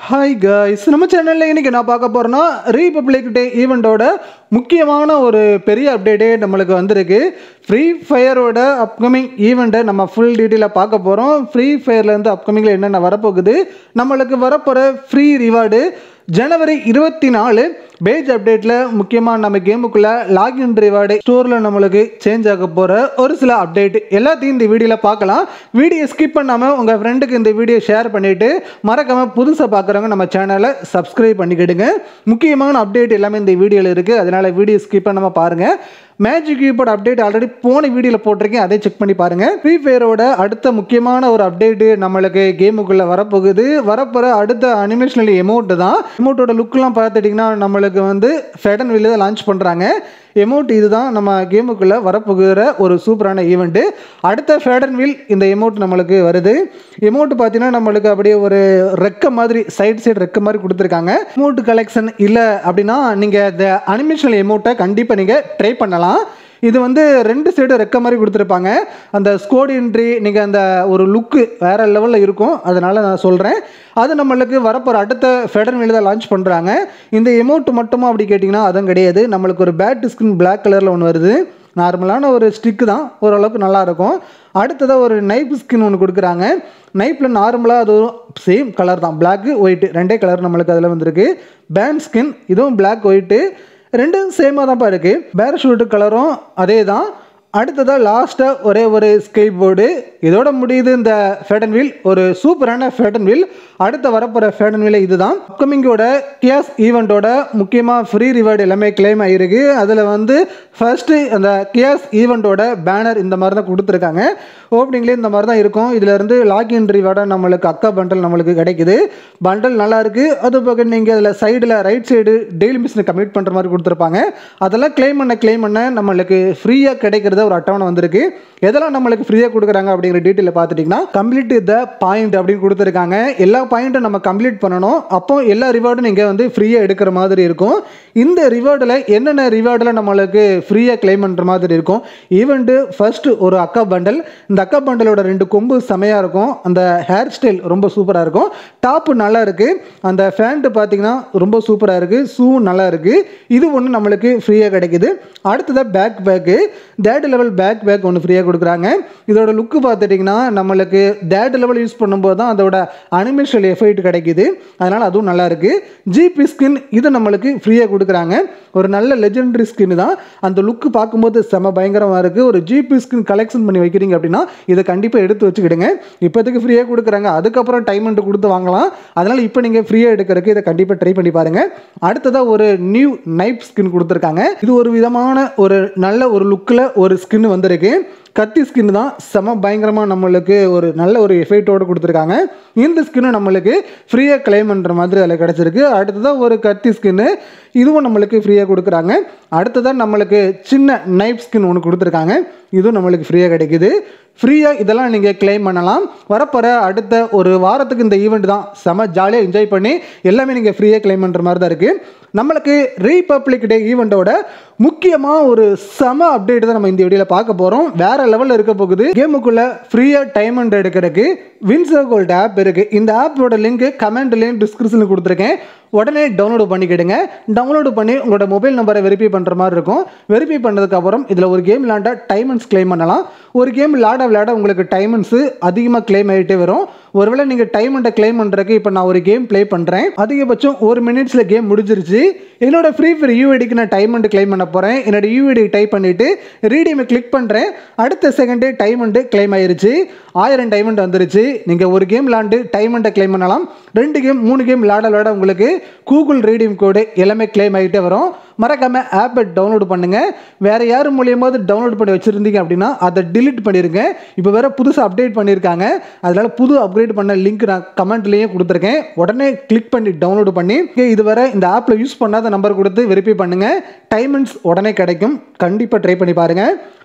hi guys நம்ம சேனலில் இன்றைக்கி நான் பார்க்க போகிறேன்னா ரீபப்ளிக் டே ஈவெண்ட்டோட முக்கியமான ஒரு பெரிய அப்டேட்டே நம்மளுக்கு வந்திருக்கு ஃப்ரீ ஃபயரோட அப்கமிங் ஈவெண்ட்டை நம்ம ஃபுல் டீட்டெயிலாக பார்க்க போகிறோம் ஃப்ரீ ஃபயர்லேருந்து அப்கமிங்கில் என்னென்ன வரப்போகுது நம்மளுக்கு வரப்போகிற ஃப்ரீ ரிவார்டு ஜனவரி இருபத்தி நாலு பேஜ் அப்டேட்டில் முக்கியமாக நம்ம கேமுக்குள்ளே லாகின் ரிவார்டு ஸ்டோரில் நம்மளுக்கு சேஞ்ச் ஆக போகிற ஒரு சில அப்டேட் எல்லாத்தையும் இந்த வீடியோவில் பார்க்கலாம் வீடியோ ஸ்கிப் பண்ணாமல் உங்கள் ஃப்ரெண்டுக்கு இந்த வீடியோ ஷேர் பண்ணிவிட்டு மறக்காமல் புதுசாக பார்க்குறவங்க நம்ம சேனலை சப்ஸ்கிரைப் பண்ணிக்கிடுங்க முக்கியமான அப்டேட் எல்லாமே இந்த வீடியோவில் இருக்குது அதனால் வீடியோ ஸ்கிப் பண்ணாமல் பாருங்கள் மேஜிக் கீபோர்ட் அப்டேட் ஆல்ரெடி போன வீடியோவில் போட்டிருக்கேன் அதை செக் பண்ணி பாருங்கள் ஃப்ரீ ஃபயரோட அடுத்த முக்கியமான ஒரு அப்டேட்டு நம்மளுக்கு கேமுக்குள்ளே வரப்போகுது வரப்போகிற அடுத்த அனிமேஷனல் எமௌண்ட் தான் எமௌண்ட்டோட லுக்லாம் பார்த்துட்டிங்கன்னா நம்மளுக்கு வந்து ஃபெடன் வெளியே தான் லான்ச் பண்ணுறாங்க எமௌண்ட் இதுதான் நம்ம கேமுக்குள்ளே வரப்போகிற ஒரு சூப்பரான ஈவெண்ட்டு அடுத்த ஃபேடன் வீல் இந்த எமௌண்ட் நம்மளுக்கு வருது எமௌண்ட் பார்த்தீங்கன்னா நம்மளுக்கு அப்படியே ஒரு ரெக்க மாதிரி சைடு சைடு ரெக்க மாதிரி கொடுத்துருக்காங்க எமௌண்ட் கலெக்ஷன் இல்லை அப்படின்னா நீங்கள் இந்த அனிமேஷனல் எமௌண்ட்டை கண்டிப்பாக நீங்கள் ட்ரை பண்ணலாம் இது வந்து ரெண்டு சைடு ரெக்க மாதிரி கொடுத்துருப்பாங்க அந்த ஸ்கோட் என்ட்ரி நீங்கள் அந்த ஒரு லுக்கு வேறு லெவலில் இருக்கும் அதனால் நான் சொல்கிறேன் அது நம்மளுக்கு வரப்போகிற அடுத்த ஃபெடர் மேலே தான் லான்ச் பண்ணுறாங்க இந்த எமௌண்ட் மட்டுமா அப்படி கேட்டிங்கன்னா அதுவும் கிடையாது நம்மளுக்கு ஒரு பேட் ஸ்கின் பிளாக் கலரில் ஒன்று வருது நார்மலான ஒரு ஸ்டிக்கு தான் ஓரளவுக்கு நல்லாயிருக்கும் அடுத்ததாக ஒரு நைஃப் ஸ்கின் ஒன்று கொடுக்குறாங்க நைஃப்பில் நார்மலாக அது சேம் கலர் தான் பிளாக்கு ஒயிட்டு ரெண்டே கலர் நம்மளுக்கு அதில் வந்திருக்கு பேண்ட் ஸ்கின் இதுவும் பிளாக் ஒயிட்டு ரெண்டும் சேமாக தான்ப்பா இருக்குது பேரஷூட்டு கலரும் அதே தான் அடுத்ததாக லாஸ்ட்டாக ஒரே ஒரு ஸ்கேட் போர்டு இதோட முடியுது இந்த ஃபேடன் வீல் ஒரு சூப்பரான ஃபேடன் வீல் அடுத்த வரப்போகிற ஃபேடன் வீல் இதுதான் அப்கமிங்கோட கியாஸ் ஈவெண்ட்டோட முக்கியமாக ஃப்ரீ ரிவார்டு எல்லாமே கிளைம் ஆகிருக்கு அதில் வந்து ஃபர்ஸ்ட்டு அந்த கியாஸ் ஈவெண்ட்டோட பேனர் இந்த மாதிரி தான் கொடுத்துருக்காங்க ஓப்பனிங்லேயே இந்த மாதிரி தான் இருக்கும் இதிலேருந்து லாக்இன் ரிவார்டாக நம்மளுக்கு அக்கா பண்டல் நம்மளுக்கு கிடைக்குது பண்டல் நல்லா இருக்குது அது போக நீங்கள் அதில் சைடில் ரைட் சைடு டெய்லி மிஷினை கம்ப்ளீட் பண்ணுற மாதிரி கொடுத்துருப்பாங்க அதெல்லாம் கிளைம் பண்ண கிளைம் பண்ண நம்மளுக்கு ஃப்ரீயாக கிடைக்கிறத ஒரு அட்டவணை வந்திருக்கு எதெல்லாம் நம்மளுக்கு ஃப்ரீயாக கொடுக்குறாங்க அப்படிங்கிற டீட்டெயில் பார்த்துட்டிங்கன்னா கம்ப்ளீட் த பாயிண்ட் அப்படின்னு கொடுத்துருக்காங்க எல்லா பாயிண்ட்டும் நம்ம கம்ப்ளீட் பண்ணணும் அப்போ எல்லா ரிவார்டும் நீங்கள் வந்து ஃப்ரீயாக எடுக்கிற மாதிரி இருக்கும் இந்த ரிவார்டில் என்னென்ன ரிவார்டில் நம்மளுக்கு ஃப்ரீயாக கிளைம் பண்ணுற மாதிரி இருக்கும் ஈவெண்ட்டு ஃபர்ஸ்ட் ஒரு அக்கா பண்டல் இந்த அக்கா பண்டலோட ரெண்டு கொம்பு செமையாக இருக்கும் அந்த ஹேர் ஸ்டைல் ரொம்ப சூப்பராக இருக்கும் டாப்பு நல்லா இருக்குது அந்த ஃபேண்ட்டு பார்த்தீங்கன்னா ரொம்ப சூப்பராக இருக்குது ஷூ நல்லா இருக்குது இது ஒன்று நம்மளுக்கு ஃப்ரீயாக கிடைக்குது அடுத்ததாக backpack third level backpack ஒன்று ஃப்ரீயாக கொடுக்குறாங்க இதோட லுக்கு பார்த்துட்டிங்கன்னா நம்மளுக்கு தேர்ட் லெவல் யூஸ் பண்ணும்போது தான் அதோட அனிமேஷனல் எஃபெக்ட் கிடைக்குது அதனால் அதுவும் நல்லா இருக்குது ஜிபி ஸ்கின் இது நம்மளுக்கு ஃப்ரீயாக கொடுக்குறாங்க ஒரு நல்ல லெஜெண்டரி ஸ்கின் தான் அந்த லுக்கு பார்க்கும்போது செம பயங்கரமாக இருக்குது ஒரு ஜிபி ஸ்கின் கலெக்ஷன் பண்ணி வைக்கிறீங்க அப்படின்னா இதை கண்டிப்பாக எடுத்து வச்சுக்கிடுங்க இப்போதைக்கு ஃப்ரீயாக கொடுக்குறாங்க அதுக்கப்புறம் டைமண்ட் கொடுத்து வாங்கலாம் அதனால் இப்போ நீங்கள் ஃப்ரீயாக எடுக்கிறதுக்கு இதை கண்டிப்பாக ட்ரை பண்ணி பாருங்கள் அடுத்ததாக ஒரு நியூ நைப் ஸ்கின் கொடுத்துருக்காங்க இது ஒரு விதமான ஒரு நல்ல ஒரு லுக்கில் ஒரு ஸ்கின் வந்திருக்கு கத்தி ஸ்கின் தான் செம பயங்கரமாக நம்மளுக்கு ஒரு நல்ல ஒரு எஃபெக்டோடு கொடுத்துருக்காங்க இந்த ஸ்கின்னு நம்மளுக்கு ஃப்ரீயாக கிளைம் பண்ணுற மாதிரி அதில் கிடச்சிருக்கு அடுத்ததாக ஒரு கத்தி ஸ்கின்னு இதுவும் நம்மளுக்கு ஃப்ரீயாக கொடுக்குறாங்க அடுத்ததாக நம்மளுக்கு சின்ன நைப் ஸ்கின் ஒன்று கொடுத்துருக்காங்க இதுவும் நம்மளுக்கு ஃப்ரீயாக கிடைக்குது ஃப்ரீயாக இதெல்லாம் நீங்கள் கிளைம் பண்ணலாம் வரப்போகிற அடுத்த ஒரு வாரத்துக்கு இந்த ஈவெண்ட் தான் செம ஜாலியாக என்ஜாய் பண்ணி எல்லாமே நீங்கள் ஃப்ரீயாக கிளைம் பண்ணுற மாதிரி தான் இருக்குது நம்மளுக்கு ரீபப்ளிக் டே ஈவெண்ட்டோட முக்கியமாக ஒரு செம அப்டேட் தான் நம்ம இந்த வீடியோவில் பார்க்க போகிறோம் வேற லெவலில் இருக்க போகுது கேமுக்குள்ளே ஃப்ரீயாக டைமண்ட் எடுக்கிறதுக்கு வின்சர் கோல்ட் ஆப் இருக்குது இந்த ஆப்போட லிங்க் கமெண்ட்லேயும் டிஸ்கிரிப்ஷனில் கொடுத்துருக்கேன் உடனே டவுன்லோடு பண்ணிக்கிடுங்க டவுன்லோடு பண்ணி உங்களோட மொபைல் நம்பரை வெரிஃபை பண்ணுற மாதிரி இருக்கும் வெரிஃபை பண்ணதுக்கப்புறம் இதில் ஒரு கேம் விளாண்டா டைமண்ட்ஸ் கிளைம் பண்ணலாம் ஒரு கேம் விளாட விளாட உங்களுக்கு டைமண்ட்ஸு அதிகமாக கிளைம் ஆகிட்டே வரும் ஒருவேளை நீங்கள் டைமண்ட்டை கிளைம் பண்ணுறதுக்கு இப்போ நான் ஒரு கேம் ப்ளே பண்ணுறேன் அதிகபட்சம் ஒரு மினிட்ஸில் கேம் முடிஞ்சிருச்சு என்னோட ஃப்ரீ ஃபயர் யூஐடிக்கு நான் டைமண்ட் கிளைம் பண்ண போகிறேன் என்னோட யூஐடி டைப் பண்ணிவிட்டு ரீடியமை கிளிக் பண்ணுறேன் அடுத்த செகண்டே டைமண்ட்டு கிளைம் ஆயிருச்சு ஆயிரம் டைமண்ட் வந்துருச்சு நீங்கள் ஒரு கேம் விளாண்டு டைமண்ட்டை கிளைம் பண்ணலாம் ரெண்டு கேம் மூணு கேம் விளாட விளாட உங்களுக்கு கூகுள் ரீடியம் கோடு எல்லாமே கிளைம் ஆகிட்டே வரும் மறக்காமல் ஆப்பை டவுன்லோட் பண்ணுங்கள் வேறு யார் மூலியமாவது டவுன்லோட் பண்ணி வச்சுருந்தீங்க அப்படின்னா அதை டிலீட் பண்ணிடுங்க இப்போ வேறு புதுசாக அப்டேட் பண்ணியிருக்காங்க அதனால் புது அப்கிரேட் பண்ண லிங்க் நான் கமெண்ட்லேயே கொடுத்துருக்கேன் உடனே கிளிக் பண்ணி டவுன்லோட் பண்ணி இதுவரை இந்த ஆப்பில் யூஸ் பண்ணாத நம்பர் கொடுத்து வெரிஃபை பண்ணுங்கள் டைமண்ட்ஸ் உடனே கிடைக்கும் கண்டிப்பாக ட்ரை பண்ணி பாருங்கள்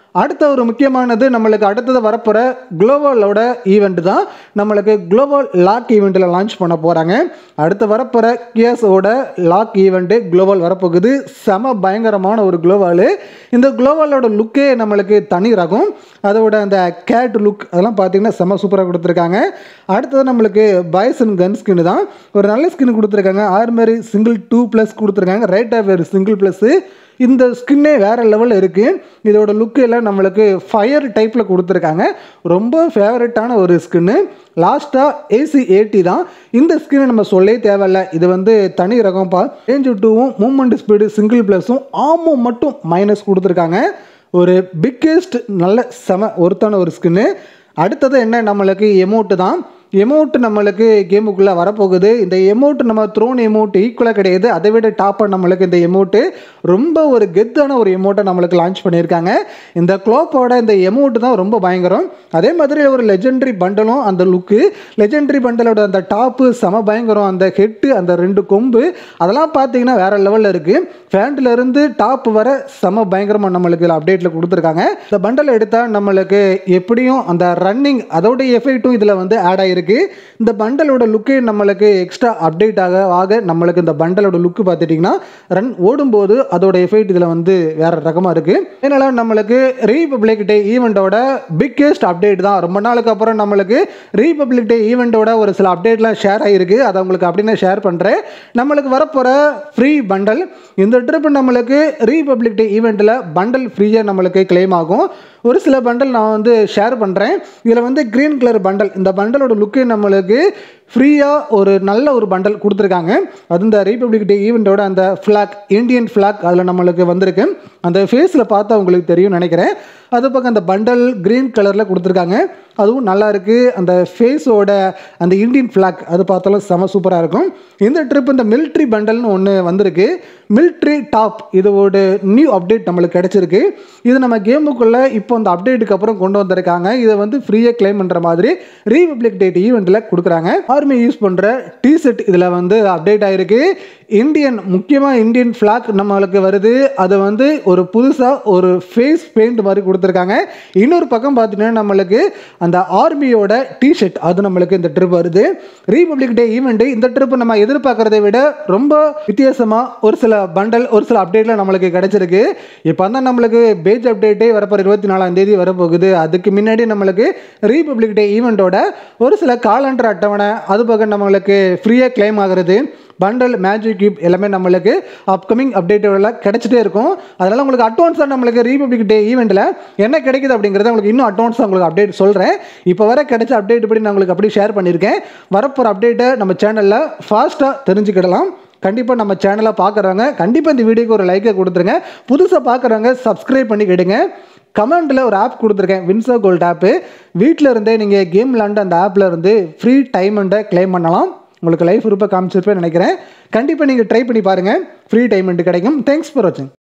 அடுத்த ஒரு முக்கியமானது நம்மளுக்கு அடுத்தது வரப்போகிற குளோபலோட ஈவெண்ட் தான் நம்மளுக்கு குளோபல் லாக் ஈவெண்ட்டில் லான்ச் பண்ண போகிறாங்க அடுத்து வரப்போகிற கியஸோட லாக் ஈவெண்ட்டு குளோபல் வரப்போகுது செம பயங்கரமான ஒரு குளோபல் இந்த குளோபலோட லுக்கே நம்மளுக்கு தனி ரகம் அதோட அந்த கேட் லுக் அதெல்லாம் பார்த்தீங்கன்னா செம சூப்பராக கொடுத்துருக்காங்க அடுத்தது நம்மளுக்கு பாய்ஸ் அண்ட் கன் ஸ்கின் தான் ஒரு நல்ல ஸ்கின் கொடுத்துருக்காங்க ஆர்மரி சிங்கிள் டூ ப்ளஸ் கொடுத்துருக்காங்க ரைட் ஆஃப் சிங்கிள் ப்ளஸ்ஸு இந்த ஸ்கின்னே வேறு லெவலில் இருக்குது இதோட லுக்கு எல்லாம் நம்மளுக்கு ஃபயர் டைப்பில் கொடுத்துருக்காங்க ரொம்ப ஃபேவரட்டான ஒரு ஸ்கின்னு லாஸ்ட்டாக ஏசி எயிட்டி தான் இந்த ஸ்கின்னை நம்ம சொல்லவே தேவையில்ல இது வந்து தனி ரகம்ப்பா ரேஞ்ச் டூவும் மூமெண்ட் ஸ்பீடு சிங்கிள் ப்ளஸும் ஆமோ மட்டும் மைனஸ் கொடுத்துருக்காங்க ஒரு பிக்கெஸ்ட் நல்ல செம ஒருத்தான ஒரு ஸ்கின்னு அடுத்தது என்ன நம்மளுக்கு எமௌண்ட்டு தான் எமௌண்ட் நம்மளுக்கு கேமுக்குள்ளே வரப்போகுது இந்த எமௌண்ட் நம்ம த்ரோன் எமௌண்ட் ஈக்குவலாக கிடையாது அதை விட டாப்பாக நம்மளுக்கு இந்த எமௌண்ட்டு ரொம்ப ஒரு கெத்தான ஒரு எமௌண்ட்டை நம்மளுக்கு லான்ச் பண்ணியிருக்காங்க இந்த க்ளோப்போட இந்த எமௌண்ட் தான் ரொம்ப பயங்கரம் அதே மாதிரி ஒரு லெஜெண்டரி பண்டலும் அந்த லுக்கு லெஜெண்டரி பண்டலோட அந்த டாப்பு செம பயங்கரம் அந்த ஹெட்டு அந்த ரெண்டு கொம்பு அதெல்லாம் பார்த்தீங்கன்னா வேற லெவலில் இருக்குது ஃபேண்ட்ல இருந்து டாப் வர செம பயங்கரமாக நம்மளுக்கு இதில் அப்டேட்டில் கொடுத்துருக்காங்க இந்த பண்டல் எடுத்தால் நம்மளுக்கு எப்படியும் அந்த ரன்னிங் அதோட எஃபெக்ட்டும் இதில் வந்து ஆட் ஆகிருக்கு இந்த பண்டலோட லுக்கே நம்மளுக்கு எக்ஸ்ட்ரா அப்டேட் ஆக ஆக நம்மளுக்கு இந்த பண்டலோட லுக்கு பார்த்துட்டிங்கன்னா ரன் ஓடும்போது அதோட எஃபெக்ட் இதில் வந்து வேற ரகமாக இருக்குது அதனால நம்மளுக்கு ரீபப்ளிக் டே ஈவெண்ட்டோட பிக்கெஸ்ட் அப்டேட் தான் ரொம்ப நாளுக்கு அப்புறம் நம்மளுக்கு ரீபப்ளிக் டே ஈவெண்ட்டோட ஒரு சில அப்டேட்லாம் ஷேர் ஆகிருக்கு அதை உங்களுக்கு அப்படின்னா ஷேர் பண்ணுறேன் நம்மளுக்கு வரப்போகிற ஃப்ரீ பண்டல் இந்த ட்ரிப் நம்மளுக்கு ரீபப்ளிக் டே ஈவெண்ட்டில் பண்டல் ஃப்ரீயாக நம்மளுக்கு கிளைம் ஆகும் ஒரு சில பண்டல் நான் வந்து ஷேர் பண்ணுறேன் இதில் வந்து க்ரீன் கலர் பண்டல் இந்த பண்டலோட லுக்கு நம்மளுக்கு ஃப்ரீயாக ஒரு நல்ல ஒரு பண்டல் கொடுத்துருக்காங்க அது இந்த ரிபப்ளிக் டே ஈவெண்ட்டோட அந்த ஃப்ளாக் இந்தியன் ஃப்ளாக் அதில் நம்மளுக்கு வந்திருக்கு அந்த ஃபேஸில் பார்த்தா உங்களுக்கு தெரியும் நினைக்கிறேன் அது பக்கம் அந்த பண்டல் க்ரீன் கலரில் கொடுத்துருக்காங்க அதுவும் நல்லா இருக்குது அந்த ஃபேஸோட அந்த இந்தியன் ஃப்ளாக் அது பார்த்தாலும் செம சூப்பராக இருக்கும் இந்த ட்ரிப் இந்த மிலிட்ரி பண்டல்னு ஒன்று வந்திருக்கு மிலிட்ரி டாப் இதோட நியூ அப்டேட் நம்மளுக்கு கிடச்சிருக்கு இது நம்ம கேமுக்குள்ளே இப்போ அந்த அப்டேட்டுக்கு அப்புறம் கொண்டு வந்திருக்காங்க இதை வந்து ஃப்ரீயாக கிளைம் பண்ணுற மாதிரி ரீபப்ளிக் டேட் ஈவெண்ட்டில் கொடுக்குறாங்க ஆர்மி யூஸ் பண்ணுற டிஷர்ட் இதில் வந்து அப்டேட் ஆகிருக்கு இந்தியன் முக்கியமாக இந்தியன் ஃப்ளாக் நம்மளுக்கு வருது அது வந்து ஒரு புதுசாக ஒரு ஃபேஸ் பெயிண்ட் மாதிரி கொடுத்துருக்காங்க இன்னொரு பக்கம் பார்த்தீங்கன்னா நம்மளுக்கு அந்த ஆர்மியோட டிஷர்ட் அது நம்மளுக்கு இந்த ட்ரிப் வருது ரீபப்ளிக் டே ஈவெண்ட் இந்த ட்ரிப் நம்ம எதிர்பார்க்கறதை விட ரொம்ப வித்தியாசமாக ஒரு சில பண்டல் ஒரு சில அப்டேட்லாம் நம்மளுக்கு கிடைச்சிருக்கு இப்போ தான் நம்மளுக்கு பேஜ் அப்டேட்டே வரப்போகிற இருபத்தி நாலாம் தேதி வரப்போகுது அதுக்கு முன்னாடி நம்மளுக்கு ரீபப்ளிக் டே ஈவெண்ட்டோட ஒரு சில காலண்டர் அட்டவணை அது பக்கம் நம்மளுக்கு ஃப்ரீயாக கிளைம் ஆகுறது பண்டல் மேஜிக் கியூப் எல்லாமே நம்மளுக்கு அப்கமிங் அப்டேட்டோட கிடைச்சிட்டே இருக்கும் அதனால் உங்களுக்கு அட்வான்ஸாக நம்மளுக்கு ரீபப்ளிக் டே ஈவெண்ட்டில் என்ன கிடைக்குது அப்படிங்கிறத உங்களுக்கு இன்னும் அட்வான்ஸாக உங்களுக்கு அப்டேட் சொல்கிறேன் இப்போ வர கிடைச்ச அப்டேட் படி நான் உங்களுக்கு அப்படியே ஷேர் பண்ணியிருக்கேன் வரப்போகிற அப்டேட்டை நம்ம சேனலில் ஃபாஸ்ட்டாக தெரிஞ்சுக்கிடலாம் கண்டிப்பாக நம்ம சேனலை பார்க்குறவங்க கண்டிப்பாக இந்த வீடியோக்கு ஒரு லைக்கை கொடுத்துருங்க புதுசாக பார்க்குறவங்க சப்ஸ்கிரைப் பண்ணிக்கிடுங்க கமெண்டில் ஒரு ஆப் கொடுத்துருக்கேன் வின்சோ கோல்ட் ஆப்பு வீட்டில் இருந்தே நீங்கள் கேம் விளாண்டு அந்த ஆப்பில் இருந்து ஃப்ரீ டைமண்ட்டை கிளைம் பண்ணலாம் உங்களுக்கு லைஃப் இருப்ப காமிச்சிருப்பேன் நினைக்கிறேன் கண்டிப்பாக நீங்கள் ட்ரை பண்ணி பாருங்கள் ஃப்ரீ டைமண்ட் கிடைக்கும் தேங்க்ஸ் ஃபார் வாட்சிங்